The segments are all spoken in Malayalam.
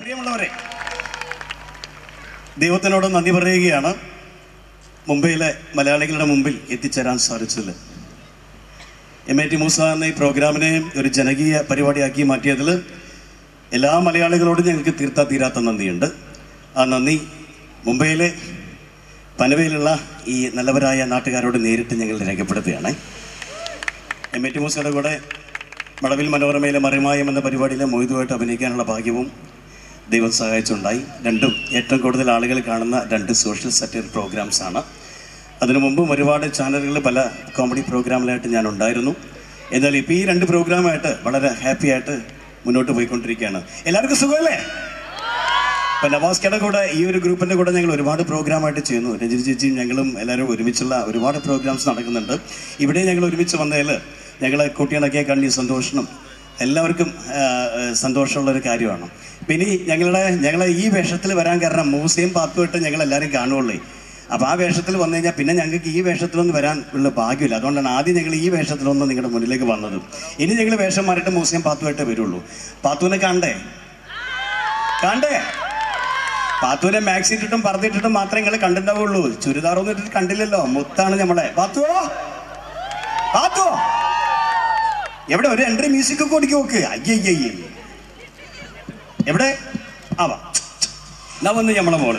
പ്രിയമുള്ളവരെ ദൈവത്തിനോട് നന്ദി പറയുകയാണ് മുംബൈയിലെ മലയാളികളുടെ മുമ്പിൽ എത്തിച്ചേരാൻ സാധിച്ചതിൽ എം എ ടി മൂസ എന്ന ഈ പ്രോഗ്രാമിനെ ഒരു ജനകീയ പരിപാടിയാക്കി മാറ്റിയതിൽ എല്ലാ മലയാളികളോടും ഞങ്ങൾക്ക് തീർത്താ തീരാത്ത നന്ദിയുണ്ട് ആ നന്ദി മുംബൈയിലെ പനവയിലുള്ള ഈ നല്ലവരായ നാട്ടുകാരോട് നേരിട്ട് ഞങ്ങൾ രേഖപ്പെടുത്തുകയാണ് എം എ ടി മൂസയുടെ കൂടെ മടവിൽ മനോരമയിലെ മറിമായം എന്ന പരിപാടിയിലെ മൊയ്തുമായിട്ട് അഭിനയിക്കാനുള്ള ഭാഗ്യവും ദൈവം സഹായിച്ചുണ്ടായി രണ്ടും ഏറ്റവും കൂടുതൽ ആളുകൾ കാണുന്ന രണ്ട് സോഷ്യൽ സറ്റയർ പ്രോഗ്രാംസ് ആണ് അതിനു മുമ്പും ഒരുപാട് ചാനലുകളിൽ പല കോമഡി പ്രോഗ്രാമിലായിട്ട് ഞാൻ ഉണ്ടായിരുന്നു എന്നാൽ ഇപ്പോൾ ഈ രണ്ട് പ്രോഗ്രാമായിട്ട് വളരെ ഹാപ്പി ആയിട്ട് മുന്നോട്ട് പോയിക്കൊണ്ടിരിക്കുകയാണ് എല്ലാവർക്കും സുഖമല്ലേ ഇപ്പൊ നവാസ്കയുടെ കൂടെ ഈ ഒരു ഗ്രൂപ്പിന്റെ കൂടെ ഞങ്ങൾ ഒരുപാട് പ്രോഗ്രാമായിട്ട് ചെയ്യുന്നു രഞ്ജിനി ചേച്ചിയും ഞങ്ങളും എല്ലാവരും ഒരുമിച്ചുള്ള ഒരുപാട് പ്രോഗ്രാംസ് നടക്കുന്നുണ്ട് ഇവിടെ ഞങ്ങൾ ഒരുമിച്ച് വന്നതിൽ ഞങ്ങളെ കൂട്ടിയിണക്കിയ കണ്ണി സന്തോഷനും എല്ലാവർക്കും ആ, ആ, സന്തോഷമുള്ള ഒരു കാര്യമാണ് പിന്നെ ഈ ഞങ്ങളുടെ ഞങ്ങളെ ഈ വേഷത്തിൽ വരാൻ കാരണം മൂസയും പാത്തുമായിട്ട് ഞങ്ങൾ എല്ലാവരും കാണുള്ളൂ അപ്പോൾ ആ വേഷത്തിൽ വന്നു കഴിഞ്ഞാൽ പിന്നെ ഞങ്ങൾക്ക് ഈ വേഷത്തിലൊന്നും വരാൻ ഉള്ള ഭാഗ്യമില്ല അതുകൊണ്ടാണ് ആദ്യം ഞങ്ങൾ ഈ വേഷത്തിലൊന്നും നിങ്ങളുടെ മുന്നിലേക്ക് വന്നത് ഇനി ഞങ്ങൾ വേഷം മാറിയിട്ട് മൂസയും പാത്തുമായിട്ടേ വരുള്ളൂ പാത്തുവിനെ കാണണ്ടേ കാണണ്ടേ പാത്തുവിനെ മാക്സി ഇട്ടിട്ടും പറഞ്ഞിട്ടിട്ടും മാത്രമേ നിങ്ങൾ കണ്ടിട്ടുണ്ടാവുള്ളൂ ചുരിദാറൊന്നും ഇട്ടിട്ട് കണ്ടില്ലല്ലോ മുത്താണ് നമ്മളെ പാത്തുവോ പാത്തുവോ എവിടെ ഒരു എൻട്രി മ്യൂസിക് ഒക്കെ ഓടിക്ക് നോക്ക് അയ്യയ്യയ്യേ എവിടെ ആവാ എന്നാ വന്ന് നമ്മളെ മോള്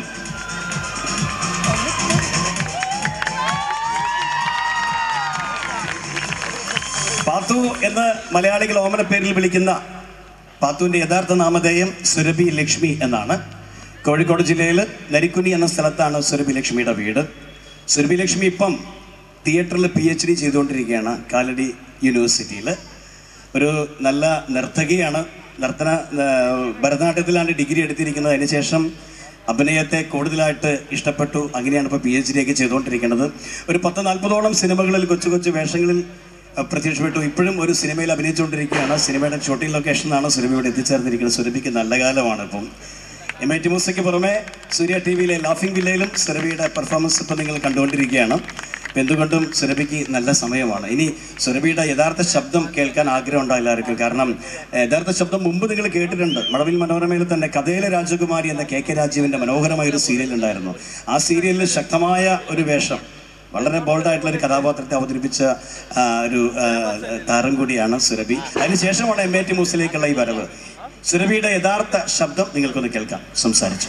പാത്തു എന്ന് മലയാളികൾ ഓമന പേരിൽ വിളിക്കുന്ന പാത്തുവിന്റെ യഥാർത്ഥ നാമധേയം സുരഭി ലക്ഷ്മി എന്നാണ് കോഴിക്കോട് ജില്ലയിൽ നരിക്കുനി എന്ന സ്ഥലത്താണ് സുരഭി ലക്ഷ്മിയുടെ വീട് സുരഭി ലക്ഷ്മി ഇപ്പം തിയേറ്ററിൽ പി എച്ച് ഡി ചെയ്തുകൊണ്ടിരിക്കുകയാണ് കാലടി യൂണിവേഴ്സിറ്റിയിൽ ഒരു നല്ല നർത്തകിയാണ് നർത്തന ആ, ഭരതനാട്യത്തിലാണ് ഡിഗ്രി എടുത്തിരിക്കുന്നത് അതിനുശേഷം അഭിനയത്തെ കൂടുതലായിട്ട് ഇഷ്ടപ്പെട്ടു അങ്ങനെയാണ് ഇപ്പോൾ പി എച്ച് ഡി ഒക്കെ ചെയ്തുകൊണ്ടിരിക്കുന്നത് ഒരു പത്ത് നാൽപ്പതോളം സിനിമകളിൽ കൊച്ചു കൊച്ചു വേഷങ്ങളിൽ അഹ് പ്രത്യക്ഷപ്പെട്ടു ഇപ്പോഴും ഒരു സിനിമയിൽ അഭിനയിച്ചുകൊണ്ടിരിക്കുകയാണ് സിനിമയുടെ ഷൂട്ടിംഗ് ലൊക്കേഷനാണ് സുരഭിയോട് എത്തിച്ചേർന്നിരിക്കുന്നത് സുരഭിക്ക് നല്ല കാലമാണ് ഇപ്പം എം ഐ ടി മ്യൂസിക്ക് പുറമെ സൂര്യ ടി വിയിലെ ലാഫിംഗ് വില്ലയിലും സുരഭിയുടെ പെർഫോമൻസ് ഇപ്പം നിങ്ങൾ കണ്ടുകൊണ്ടിരിക്കുകയാണ് ഇപ്പം എന്തുകൊണ്ടും സുരഭിക്ക് നല്ല സമയമാണ് ഇനി സുരഭിയുടെ യഥാർത്ഥ ശബ്ദം കേൾക്കാൻ ആഗ്രഹമുണ്ടോ എല്ലാവർക്കും കാരണം ഏഹ്, യഥാർത്ഥ ശബ്ദം മുമ്പ് നിങ്ങൾ കേട്ടിട്ടുണ്ട് മഴവിൽ മനോരമയിൽ തന്നെ കഥയിലെ രാജകുമാരി എന്ന കെ കെ രാജീവിന്റെ മനോഹരമായ ഒരു സീരിയൽ ഉണ്ടായിരുന്നു ആ സീരിയലിൽ ശക്തമായ ഒരു വേഷം വളരെ ബോൾഡായിട്ടുള്ള ഒരു കഥാപാത്രത്തെ അവതരിപ്പിച്ച ആ, ഒരു ആ, താരം കൂടിയാണ് സുരഭി അതിനുശേഷമാണ് എം എ ടി മൂസിലേക്കുള്ള ഈ വരവ് സുരഭിയുടെ യഥാർത്ഥ ശബ്ദം നിങ്ങൾക്കൊന്ന് കേൾക്കാം സംസാരിച്ചു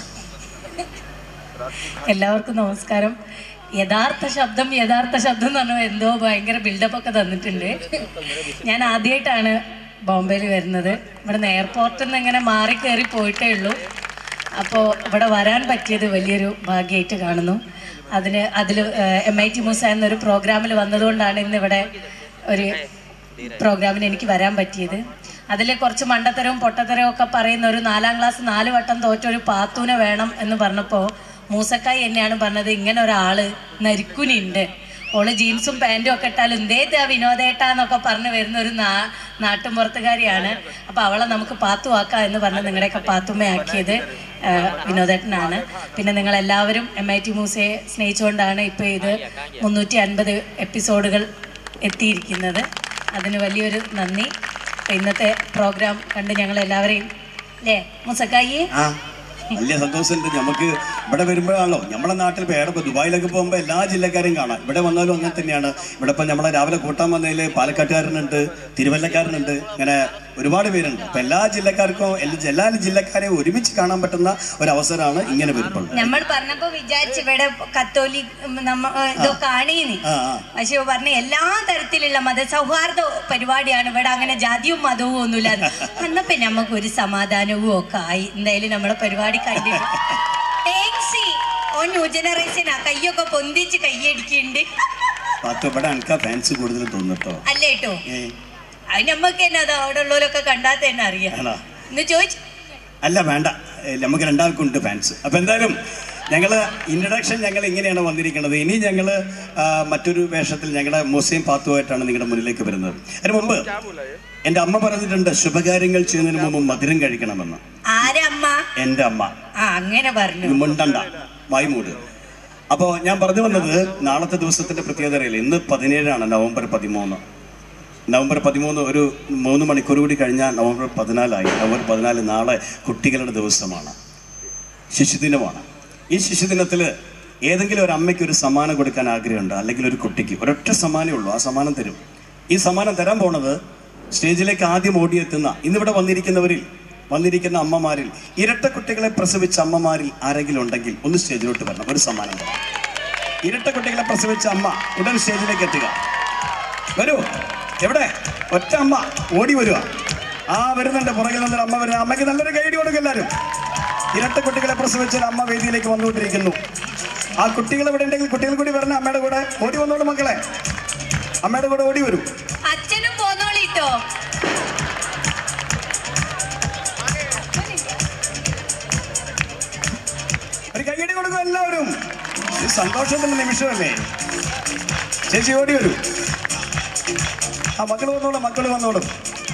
എല്ലാവർക്കും നമസ്കാരം യഥാർത്ഥ ശബ്ദം യഥാർത്ഥ ശബ്ദം എന്ന് പറഞ്ഞാൽ എന്തോ ഭയങ്കര ബിൽഡപ്പ് ഒക്കെ തന്നിട്ടുണ്ട് ഞാൻ ആദ്യമായിട്ടാണ് ബോംബെയിൽ വരുന്നത് ഇവിടുന്ന് എയർപോർട്ടിൽ നിന്ന് ഇങ്ങനെ മാറി കയറി പോയിട്ടേ ഉള്ളൂ അപ്പോൾ ഇവിടെ വരാൻ പറ്റിയത് വലിയൊരു ഭാഗ്യമായിട്ട് കാണുന്നു അതിന് അതിൽ എം ഐ ടി മൂസ എന്നൊരു പ്രോഗ്രാമിൽ വന്നതുകൊണ്ടാണ് ഇന്ന് ഇവിടെ ഒരു പ്രോഗ്രാമിന് എനിക്ക് വരാൻ പറ്റിയത് അതിൽ കുറച്ച് മണ്ടത്തരവും പൊട്ടത്തരവും ഒക്കെ പറയുന്ന ഒരു നാലാം ക്ലാസ് നാല് വട്ടം തോറ്റൊരു പാത്തൂനെ വേണം എന്ന് പറഞ്ഞപ്പോൾ മൂസക്കായി എന്നെയാണ് പറഞ്ഞത് ഇങ്ങനെ ഒരാള് നരിക്കുനിണ്ട് ഓള് ജീൻസും പാൻറ്റും ഒക്കെ ഇട്ടാലും എന്തേതാ വിനോദേട്ടാന്നൊക്കെ പറഞ്ഞ് വരുന്ന ഒരു നാ നാട്ടുമ്പുറത്തുകാരിയാണ് അപ്പൊ അവളെ നമുക്ക് പാത്തുവാക്കാം എന്ന് പറഞ്ഞ് നിങ്ങളുടെയൊക്കെ പാത്തുമ്മയാക്കിയത് ആ, വിനോദേട്ടനാണ് പിന്നെ നിങ്ങൾ എല്ലാവരും എം ഐ ടി മൂസയെ സ്നേഹിച്ചുകൊണ്ടാണ് ഇപ്പോൾ ഇത് മുന്നൂറ്റി അൻപത് എപ്പിസോഡുകൾ എത്തിയിരിക്കുന്നത് അതിന് വലിയൊരു നന്ദി അപ്പൊ ഇന്നത്തെ പ്രോഗ്രാം കണ്ട് ഞങ്ങൾ എല്ലാവരെയും അല്ലേ മുസക്കായി ആ വലിയ സന്തോഷമുണ്ട് നമുക്ക് ഇവിടെ വരുമ്പോഴാണല്ലോ നമ്മുടെ നാട്ടിൽ ഇപ്പോൾ ഏടെ ദുബായിലൊക്കെ പോകുമ്പോൾ എല്ലാ ജില്ലക്കാരെയും കാണാം ഇവിടെ വന്നാലും അങ്ങനെ തന്നെയാണ് ഇവിടെ ഇപ്പം നമ്മളെ രാവിലെ കൂട്ടാൻ വന്നതിൽ പാലക്കാട്ടുകാരനുണ്ട് തിരുവല്ലക്കാരനുണ്ട് അങ്ങനെ ഒരുപാട് പേരുണ്ട് അപ്പം എല്ലാ ജില്ലക്കാർക്കും എല്ലാ എല്ലാ ജില്ലക്കാരെയും ഒരുമിച്ച് കാണാൻ പറ്റുന്ന ഒരു അവസരമാണ് ഇങ്ങനെ വരുമ്പോൾ നമ്മൾ പറഞ്ഞപ്പോ വിചാരിച്ചു ഇവിടെ കത്തോലിക് ഉം, നമ്മ ഏ, ഇതൊക്കെ ആണീന്ന് ആ ആ പക്ഷെ പറഞ്ഞ എല്ലാ തരത്തിലുള്ള മതസൗഹാർദ്ദ പരിപാടിയാണ് ഇവിടെ അങ്ങനെ ജാതിയും മതവും ഒന്നുമില്ല അന്നപ്പോ നമുക്ക് ഒരു സമാധാനവും ഒക്കെ ആയി എന്തായാലും നമ്മളെ പരിപാടി കണ്ടിട്ട് ടാക്സി ഓ ന്യൂ ജനറേഷൻ ആ കയ്യൊക്കെ പൊന്തിച്ച് കൈയടിക്കുന്നുണ്ട് പത്ത് ഇവിടെ എനിക്ക് ഫാൻസ് കൂടുതൽ തോന്നിട്ടോ അല്ലേ കേട്ടോ ഏ അത് നമുക്ക് തന്നെ അത് അവിടെ ഉള്ളവരൊക്കെ കണ്ടാൽ തന്നെ അറിയാം ആണോ ഇന്ന് ചോദിച്ചു അല്ല വേണ്ട ഏ, നമുക്ക് രണ്ടാൾക്കും ഉണ്ട് ഫാൻസ് അപ്പൊ എന്തായാലും ഞങ്ങള് ഇൻട്രഡക്ഷൻ ഞങ്ങൾ ഇങ്ങനെയാണ് വന്നിരിക്കുന്നത് ഇനി ഞങ്ങൾ മറ്റൊരു വേഷത്തിൽ ഞങ്ങളുടെ മുസ്ലിം പാത്തുമായിട്ടാണ് നിങ്ങളുടെ മുന്നിലേക്ക് വരുന്നത് അതിന് മുമ്പ് എൻ്റെ അമ്മ പറഞ്ഞിട്ടുണ്ട് ശുഭകാര്യങ്ങൾ ചെയ്യുന്നതിന് മുമ്പ് മധുരം കഴിക്കണമെന്ന് ആരമ്മ എൻ്റെ അമ്മ ആ അങ്ങനെ പറഞ്ഞു ഇത് മുണ്ടണ്ട വായ്മൂട് അപ്പോൾ ഞാൻ പറഞ്ഞു വന്നത് നാളത്തെ ദിവസത്തിന്റെ പ്രത്യേകത അറിയില്ല ഇന്ന് പതിനേഴാണ് നവംബർ പതിമൂന്ന് നവംബർ പതിമൂന്ന് ഒരു മൂന്ന് മണിക്കൂർ കൂടി കഴിഞ്ഞാൽ നവംബർ പതിനാലായി നവംബർ പതിനാല് നാളെ കുട്ടികളുടെ ദിവസമാണ് ശിശുദിനമാണ് ഈ ശിശുദിനത്തിൽ ഏതെങ്കിലും ഒരു അമ്മയ്ക്ക് ഒരു സമ്മാനം കൊടുക്കാൻ ആഗ്രഹമുണ്ട് അല്ലെങ്കിൽ ഒരു കുട്ടിക്ക് ഒരൊറ്റ സമ്മാനമേ ഉള്ളൂ ആ സമ്മാനം തരും ഈ സമ്മാനം തരാൻ പോണത് സ്റ്റേജിലേക്ക് ആദ്യം ഓടിയെത്തുന്ന ഇന്നിവിടെ വന്നിരിക്കുന്നവരിൽ വന്നിരിക്കുന്ന അമ്മമാരിൽ ഇരട്ട കുട്ടികളെ പ്രസവിച്ച അമ്മമാരിൽ ആരെങ്കിലും ഉണ്ടെങ്കിൽ ഒന്ന് സ്റ്റേജിലോട്ട് വരണം ഒരു സമ്മാനം തരാം ഇരട്ട കുട്ടികളെ പ്രസവിച്ച അമ്മ ഉടൻ സ്റ്റേജിലേക്ക് എത്തുക വരൂ എവിടെ ഒറ്റ അമ്മ ഓടി വരുക ആ വരുന്നുണ്ട് പുറകിൽ നിന്നൊരു അമ്മ വരുന്ന അമ്മയ്ക്ക് നല്ലൊരു കൈഡി കൊടുക്കും എല്ലാവരും ഇരട്ട കുട്ടികളെ പ്രസവിച്ച ഒരു അമ്മ വേദിയിലേക്ക് വന്നുകൊണ്ടിരിക്കുന്നു ആ കുട്ടികൾ ഇവിടെ ഉണ്ടെങ്കിൽ കുട്ടികൾ കൂടി വരണ അമ്മയുടെ കൂടെ ഓടി വന്നോളൂ മക്കളെ അമ്മയുടെ കൂടെ ഓടി വരൂ അച്ഛനും പോന്നോളിട്ടോ ഒരു കൈയടി കൊടുക്കും എല്ലാവരും ഇത് സന്തോഷത്തിന്റെ നിമിഷമല്ലേ ചേച്ചി ഓടി വരൂ ആ മക്കൾ വന്നോളും മക്കൾ വന്നോളും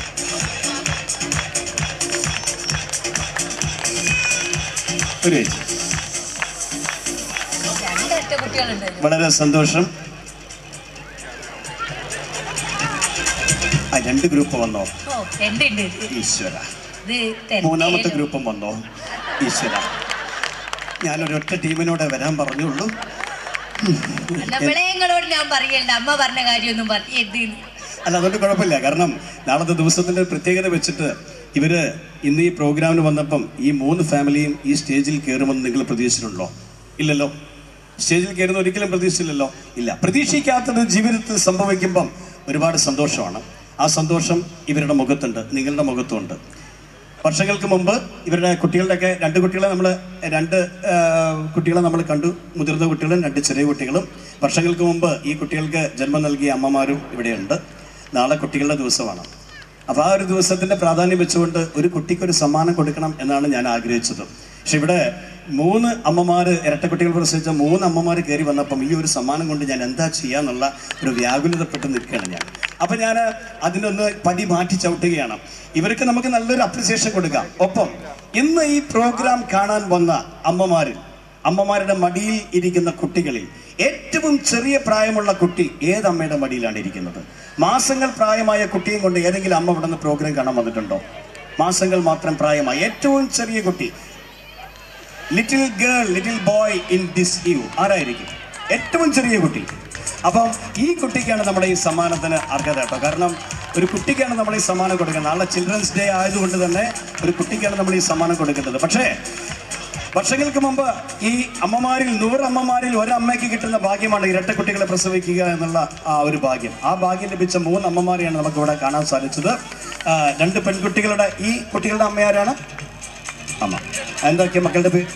ഒരു ചേച്ചി രണ്ടൊറ്റ കുട്ടികളുണ്ട് വളരെ സന്തോഷം ആ രണ്ട് ഗ്രൂപ്പ് വന്നോ ഓ ഉണ്ട് ഉണ്ട് ഈശ്വര ഇത് തെരഞ്ഞെടുപ്പ് മൂന്നാമത്തെ ഗ്രൂപ്പും വന്നോ ഈശ്വര ഞാനൊരൊറ്റ ടീമിനോടെ വരാൻ പറഞ്ഞുള്ളൂ നമ്മളെ നിങ്ങളോട് ഞാൻ പറയണ്ട അമ്മ പറഞ്ഞ കാര്യമൊന്നും പറയരുത് അല്ല അതുകൊണ്ട് കുഴപ്പമില്ല കാരണം നാളത്തെ ദിവസത്തിന്റെ ഒരു പ്രത്യേകത വെച്ചിട്ട് ഇവര് ഇന്ന് ഈ പ്രോഗ്രാമിന് വന്നപ്പം ഈ മൂന്ന് ഫാമിലിയും ഈ സ്റ്റേജിൽ കയറുമെന്ന് നിങ്ങൾ പ്രതീക്ഷിച്ചിട്ടുണ്ടോ ഇല്ലല്ലോ സ്റ്റേജിൽ കയറുന്ന ഒരിക്കലും പ്രതീക്ഷിച്ചില്ലല്ലോ ഇല്ല പ്രതീക്ഷിക്കാത്തത് ജീവിതത്തിൽ സംഭവിക്കുമ്പം ഒരുപാട് സന്തോഷമാണ് ആ സന്തോഷം ഇവരുടെ മുഖത്തുണ്ട് നിങ്ങളുടെ മുഖത്തുണ്ട് വർഷങ്ങൾക്ക് മുമ്പ് ഇവരുടെ കുട്ടികളുടെയൊക്കെ രണ്ട് കുട്ടികളെ നമ്മൾ രണ്ട് ആ, കുട്ടികളെ നമ്മൾ കണ്ടു മുതിർന്ന കുട്ടികളും രണ്ട് ചെറിയ കുട്ടികളും വർഷങ്ങൾക്ക് മുമ്പ് ഈ കുട്ടികൾക്ക് ജന്മം നൽകിയ അമ്മമാരും ഇവിടെയുണ്ട് നാളെ കുട്ടികളുടെ ദിവസമാണ് അപ്പോൾ ആ ഒരു ദിവസത്തിന്റെ പ്രാധാന്യം വെച്ചുകൊണ്ട് ഒരു കുട്ടിക്ക് ഒരു സമ്മാനം കൊടുക്കണം എന്നാണ് ഞാൻ ആഗ്രഹിച്ചത് പക്ഷെ ഇവിടെ മൂന്ന് അമ്മമാര് ഇരട്ടക്കുട്ടികൾ പ്രസവിച്ച മൂന്ന് അമ്മമാര് കയറി വന്നപ്പം ഈ ഒരു സമ്മാനം കൊണ്ട് ഞാൻ എന്താ ചെയ്യാന്നുള്ള ഒരു വ്യാകുലതപ്പെട്ട് നിൽക്കുകയാണ് ഞാൻ അപ്പൊ ഞാൻ അതിനൊന്ന് പടി മാറ്റി ചവിട്ടുകയാണ് ഇവർക്ക് നമുക്ക് നല്ലൊരു അപ്രിസിയേഷൻ കൊടുക്കാം ഒപ്പം ഇന്ന് ഈ പ്രോഗ്രാം കാണാൻ വന്ന അമ്മമാരിൽ അമ്മമാരുടെ മടിയിൽ ഇരിക്കുന്ന കുട്ടികളിൽ ഏറ്റവും ചെറിയ പ്രായമുള്ള കുട്ടി ഏത് അമ്മയുടെ മടിയിലാണ് ഇരിക്കുന്നത് മാസങ്ങൾ പ്രായമായ കുട്ടിയും കൊണ്ട് ഏതെങ്കിലും അമ്മ ഇവിടെ നിന്ന് പ്രോഗ്രാം കാണാൻ വന്നിട്ടുണ്ടോ മാസങ്ങൾ മാത്രം പ്രായമായ ഏറ്റവും ചെറിയ കുട്ടി little girl little boy in this you ആരായിരിക്കും ഏറ്റവും ചെറിയ കുട്ടി അപ്പം ഈ കുട്ടിക്കാണ് നമ്മുടെ ഈ സമ്മാനത്തിന് അർഹത കേട്ടോ കാരണം ഒരു കുട്ടിക്കാണ് നമ്മൾ ഈ സമ്മാനം കൊടുക്കുന്നത് നാളെ ചിൽഡ്രൻസ് ഡേ ആയതുകൊണ്ട് തന്നെ ഒരു കുട്ടിക്കാണ് നമ്മൾ ഈ സമ്മാനം കൊടുക്കുന്നത് പക്ഷേ വർഷങ്ങൾക്ക് മുമ്പ് ഈ അമ്മമാരിൽ നൂറ് അമ്മമാരിൽ ഒരമ്മയ്ക്ക് കിട്ടുന്ന ഭാഗ്യമാണ് ഇരട്ട കുട്ടികളെ പ്രസവിക്കുക എന്നുള്ള ആ ഒരു ഭാഗ്യം ആ ഭാഗ്യം ലഭിച്ച മൂന്ന് അമ്മമാരെയാണ് നമുക്ക് ഇവിടെ കാണാൻ സാധിച്ചത് ആ, രണ്ട് പെൺകുട്ടികളുടെ ഈ കുട്ടികളുടെ അമ്മയാരാണ് അമ്മ എന്തൊക്കെയാ മക്കളുടെ പേര്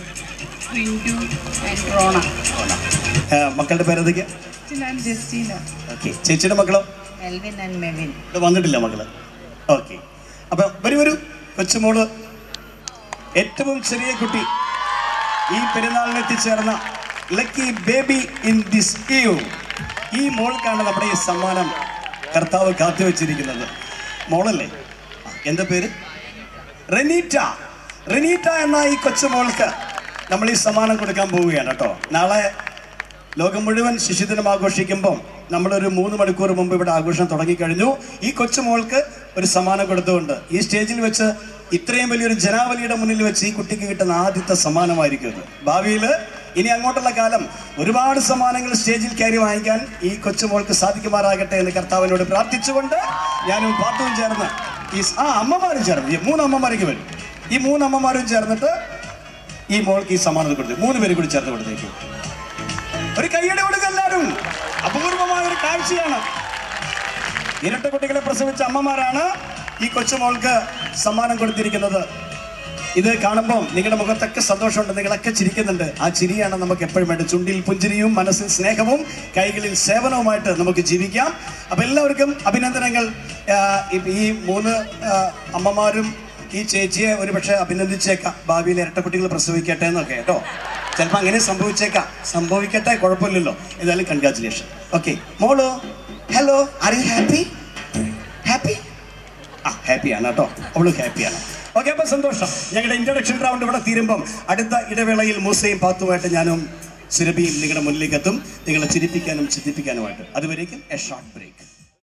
റോണ ആ, മക്കളുടെ പേര് എന്തൊക്കെയാ ജസ്റ്റീന ഓക്കെ ചേച്ചിയുടെ മക്കളോ മെൽവിൻ ആൻഡ് മെവിൻ ഇവിടെ വന്നിട്ടില്ല മക്കള് ഓക്കെ അപ്പൊ വരൂ വരൂ കൊച്ചുമോള് ഏറ്റവും ചെറിയ കുട്ടി ഈ പെരുന്നാളിന് എത്തിച്ചേർന്ന lucky baby in this you ഈ മോൾക്കാണ് നമ്മുടെ ഈ സമ്മാനം കർത്താവ് കാത്തുവെച്ചിരിക്കുന്നത് മോളല്ലേ ആ, എന്താ പേര് റെനീറ്റ റെനീറ്റ എന്ന ഈ കൊച്ചുമോൾക്ക് നമ്മൾ ഈ സമ്മാനം കൊടുക്കാൻ പോവുകയാണ് കേട്ടോ നാളെ ലോകം മുഴുവൻ ശിശുദിനം ആഘോഷിക്കുമ്പോൾ നമ്മളൊരു മൂന്ന് മണിക്കൂർ മുമ്പ് ഇവിടെ ആഘോഷം തുടങ്ങിക്കഴിഞ്ഞു ഈ കൊച്ചുമോൾക്ക് ഒരു സമ്മാനം കൊടുത്തുകൊണ്ട് ഈ സ്റ്റേജിൽ വെച്ച് ഇത്രയും വലിയൊരു ജനാവലിയുടെ മുന്നിൽ വെച്ച് ഈ കുട്ടിക്ക് കിട്ടുന്ന ആദ്യത്തെ സമ്മാനമായിരിക്കും ഇത് ഭാവിയിൽ ഇനി അങ്ങോട്ടുള്ള കാലം ഒരുപാട് സമ്മാനങ്ങൾ സ്റ്റേജിൽ കയറി വാങ്ങിക്കാൻ ഈ കൊച്ചുമോൾക്ക് സാധിക്കുമാറാകട്ടെ എന്ന് കർത്താവിനോട് പ്രാർത്ഥിച്ചുകൊണ്ട് ഞാനും പാത്തും ചേർന്ന് ഈ സ- ആ അമ്മമാരും ചേർന്ന് ഈ മൂന്ന് അമ്മമാർക്ക് വരും ഈ മൂന്ന് അമ്മമാരും ചേർന്നിട്ട് ഈ മോൾക്ക് ഈ സമ്മാനം കൊടുത്തു മൂന്ന് പേര് കൂടി ചേർന്ന് കൊടുത്തേക്കും ഒരു കൈയ്യടി കൊടുക്കുക എല്ലാവരും അപൂർവമായ ഒരു കാഴ്ചയാണ് ഇരട്ട കുട്ടികളെ പ്രസവിച്ച അമ്മമാരാണ് ഈ കൊച്ചുമോൾക്ക് സമ്മാനം കൊടുത്തിരിക്കുന്നത് ഇത് കാണുമ്പോൾ നിങ്ങളുടെ മുഖത്തൊക്കെ സന്തോഷമുണ്ട് നിങ്ങളൊക്കെ ചിരിക്കുന്നുണ്ട് ആ ചിരിയാണ് നമുക്ക് എപ്പോഴും വേണ്ടത് ചുണ്ടിൽ പുഞ്ചിരിയും മനസ്സിൽ സ്നേഹവും കൈകളിൽ സേവനവുമായിട്ട് നമുക്ക് ജീവിക്കാം അപ്പൊ എല്ലാവർക്കും അഭിനന്ദനങ്ങൾ ആ, ഈ- ഈ മൂന്ന് ആ, അമ്മമാരും ഈ ചേച്ചിയെ ഒരുപക്ഷെ അഭിനന്ദിച്ചേക്കാം ഭാവിയിൽ ഇരട്ടക്കുട്ടികൾ പ്രസവിക്കട്ടെ എന്നൊക്കെ കേട്ടോ ചിലപ്പോൾ അങ്ങനെ സംഭവിച്ചേക്കാം സംഭവിക്കട്ടെ കുഴപ്പമില്ലല്ലോ ഏതായാലും കൺഗ്രാറ്റുലേഷൻ ഓക്കെ മോളോ hello are you happy happy ആ ഹാപ്പിയാണ് കേട്ടോ അവള് ഹാപ്പിയാണ് ഓക്കെ അപ്പൊ സന്തോഷം ഞങ്ങളുടെ ഇൻട്രൊഡക്ഷൻ റൗണ്ട് ഇവിടെ തീരുമ്പം അടുത്ത ഇടവേളയിൽ മൂസയും പാത്തുമായിട്ട് ഞാനും സുരഭിയും നിങ്ങളുടെ മുന്നിലേക്ക് എത്തും നിങ്ങളെ ചിരിപ്പിക്കാനും ചിന്തിപ്പിക്കാനുമായിട്ട് അതുവരേക്കും എ ഷോർട്ട് ബ്രേക്ക്